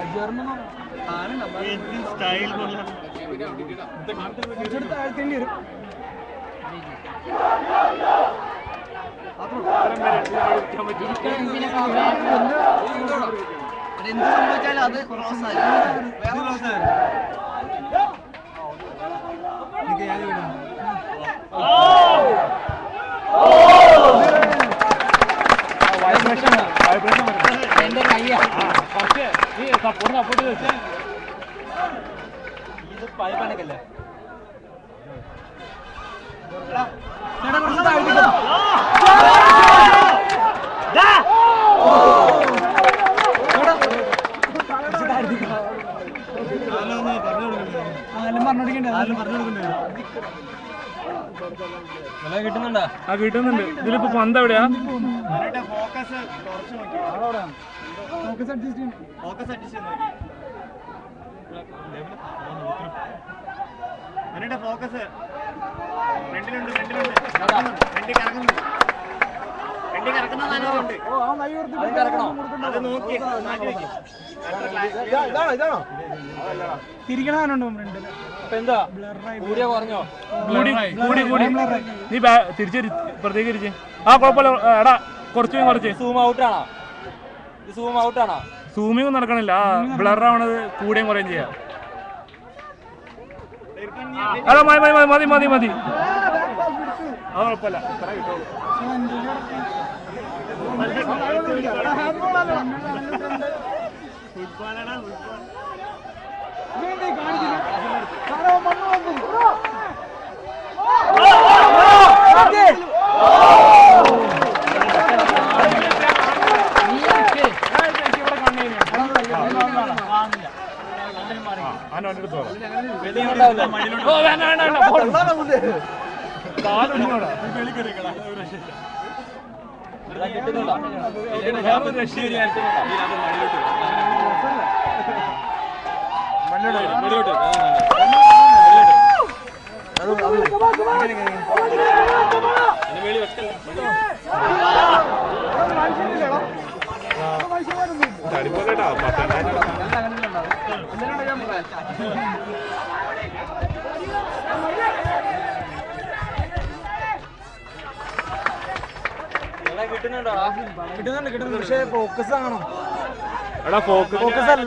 Style കൊള്ളാം താഴ്ത്തേണ്ടി വരും എന്ത് സംഭവിച്ചാലും അത് ക്രോസ് ആയി വേറെ എന്റെ കയ്യാ സപ്പോർട്ട് സപ്പോർട്ട് വെച്ച് ഇത് പൈപ്പാനൊക്കെ കിട്ടുന്നുണ്ടോ ആ കിട്ടുന്നുണ്ട് ഇതിലിപ്പോ പന്ത് എവിടെയാ ഫോക്കസ് കുറച്ച് നോക്കി ഫോക്കസ് അഡ്ജസ്റ്റ് നോക്കി എന്നിട്ട് ഫോക്കസ് ഫ്രണ്ടിലുണ്ട് ഫ്രണ്ടിലുണ്ട് ഫ്രണ്ടിൽ കറങ്ങുന്നുണ്ട് ഫ്രണ്ടിൽ കറക്കുന്ന സാധനമുണ്ട് അത് നോക്കി മാറ്റി വെക്കും തിരിക്കണാനുണ്ട് ഫ്രണ്ടില് ഇപ്പൊ എന്താ കൂടിയോ കുറഞ്ഞോ കൂടി കൂടി കൂടി നീ ബാ- തിരിച്ച് ഇപ്പുറത്തേക്ക് തിരിച്ച് ആ കുഴപ്പമില്ല ആ, എടാ കുറച്ച് കഴിഞ്ഞ് കുറച്ച് സൂം ഔട്ട് ആണോ ഇത് സൂം ഔട്ട് ആണോ സൂമിങ് നടക്കണില്ല ആ ബ്ലർ ആവണത് കൂടെയും കുറയും ചെയ്യാം അല്ല മതി മതി മതി മതി മതി അത് കുഴപ്പമില്ല ഇത്ര കിട്ടുള്ളൂ ഫുട്ബോളാണ് ഫുട്ബോൾ ആന വണ്ടി എടുത്തോ ഓ വേണ്ട വേണ്ട വേണ്ട പോട്ടെ. കാലൊടിഞ്ഞോടാ. കിട്ടുന്നുണ്ടോ വേറൊരു രക്ഷയില്ല. ചടിപ്പോലെട്ടാ, പത്തെണ്ണായിരം. കിട്ടുന്നുണ്ടോ കിട്ടുന്നുണ്ട് കിട്ടുന്നുണ്ട് പക്ഷേ ഫോക്കസ് ആണോ എടാ ഫോക്കസ് ഫോക്കസ് അല്ല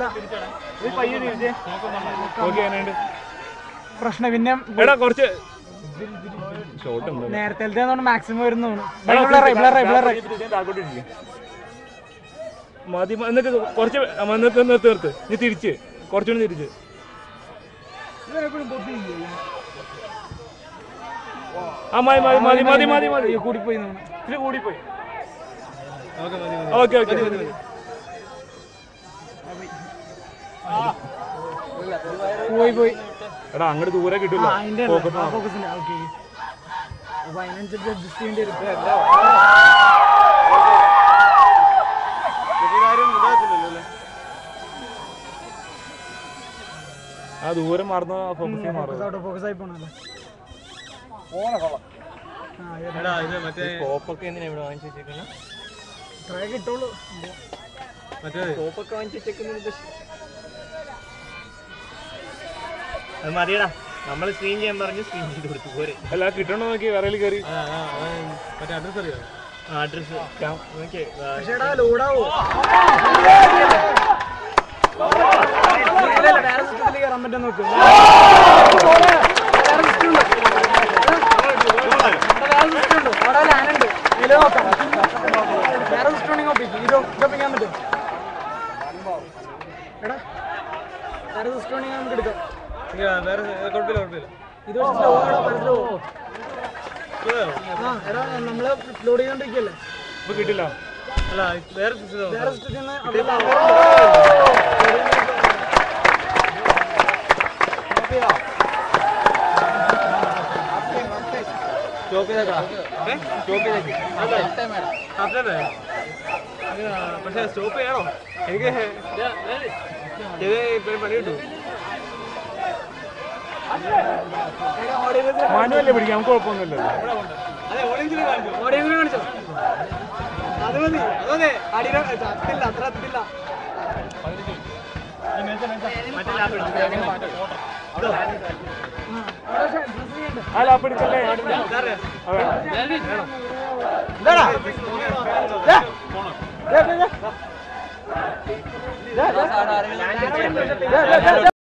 ഓക്കെ എങ്ങനെയുണ്ട് പ്രശ്നം പിന്നെ എടാ കുറച്ച് ഷോട്ട് ഉണ്ട് നേരത്തെ മാക്സിമം വരുന്നു എടാ, ബ്ലറായി ബ്ലറായി ബ്ലറായി ഇതിന്റെ താഴോട്ട് ഇരിക്ക്. മതി മ- എന്നിട്ട് കുറച്ച് മ- നിർത്ത് നിർത്ത് നിർത്ത് നീ തിരിച്ച് കുറച്ചുകൂടി തിരിച്ച് ആ മതി മതി മതി മതി മതി മതി കൂടിപ്പോയി ഇത്തിരി കൂടിപ്പോയി ഓക്കെ ഓക്കെ പോയി പോയി എടാ അങ്ങോട്ട് ദൂരെ കിട്ടില്ല അതിന്റെ ഫോക്കസ് ഫോക്കസിന്റെ ഓക്കെ അപ്പൊ അതിനനുസരിച്ച് അഡ്ജസ്റ്റ് ചെയ്യേണ്ടി വരും ആ ദൂരം മാറുന്ന ഫോക്കസ് ചെയ്യാൻ ഫോക്കസ് മാറും ഔട്ട് ഫോക്കസ് ആയി പോണല്ലോ സ്കോപ്പൊക്കെ എന്തിനാ ഇവിടെ വാങ്ങിച്ചു വെച്ചേക്കുന്നത് ട്രൈ കിട്ടുള്ളൂ സ്കോപ്പൊക്കെ വാങ്ങിച്ചു വെച്ചേക്കുന്നത് അത് മതിയടാ നമ്മൾ സ്ക്രീൻ ചെയ്യാൻ പറഞ്ഞു സ്ക്രീൻ ചെയ്ത് കൊടുത്തു പോരെ അല്ല കിട്ടണോ നോക്കി വിറയിൽ കയറി മറ്റേ അഡ്രസ് അറിയോ അഡ്രസ് ഓക്കെ പക്ഷേടാ ലോഡാവോ വേറെ സിസ്റ്റത്തിൽ കയറാൻ പറ്റും നോക്ക് വേറെ സിസ്റ്റം ഉണ്ട് വേറെ സിസ്റ്റം ഉണ്ട് അവിടെ ലാനുണ്ട് ഇതില് നോക്കാം വേറെ സിസ്റ്റം ഉണ്ടെങ്കിൽ ഒപ്പിക്കും ഇത് ഒപ്പിക്കാൻ പറ്റും എടാ വേറെ സിസ്റ്റം ഉണ്ടെങ്കിൽ നമുക്ക് എടുക്കാം വേറെ കുഴപ്പമില്ല കുഴപ്പമില്ല ഇത് പക്ഷേ സ്ലോ ആണോ മനസ്സിലോ ആ എടാ നമ്മള് ലോഡ് ചെയ്തോണ്ടിരിക്കല്ലേ ഇപ്പൊ കിട്ടില്ല അല്ല വേറെ സിസ്റ്റം വേറെ സിസ്റ്റത്തിൽ നിന്ന് അവിടെ ലാനുണ്ട്. സ്റ്റോപ്പ് ചെയ്തേക്കാ സ്റ്റോപ്പ് ചെയ്തേക്ക് അതെ പക്ഷെ സ്റ്റോപ്പ് ചെയ്യണോ എനിക്ക് ഇത് ഇപ്പഴും പണി കിട്ടും മാനുവല്ലേ പിടിക്കാം നമുക്ക് കുഴപ്പമൊന്നുമില്ലല്ലോ അതെ ഓഡിയൻസിൽ കാണിച്ചു ഓടിയെങ്കിലും കാണിച്ചോ അത് മതി അതെ അടിയില അത്തില്ല അത്ര അത്തില്ല മറ്റേ ലാപ്പ് എടുത്തു ആ ലാപ്പ് എടുക്കല്ലേ അതെ ഇതാടാ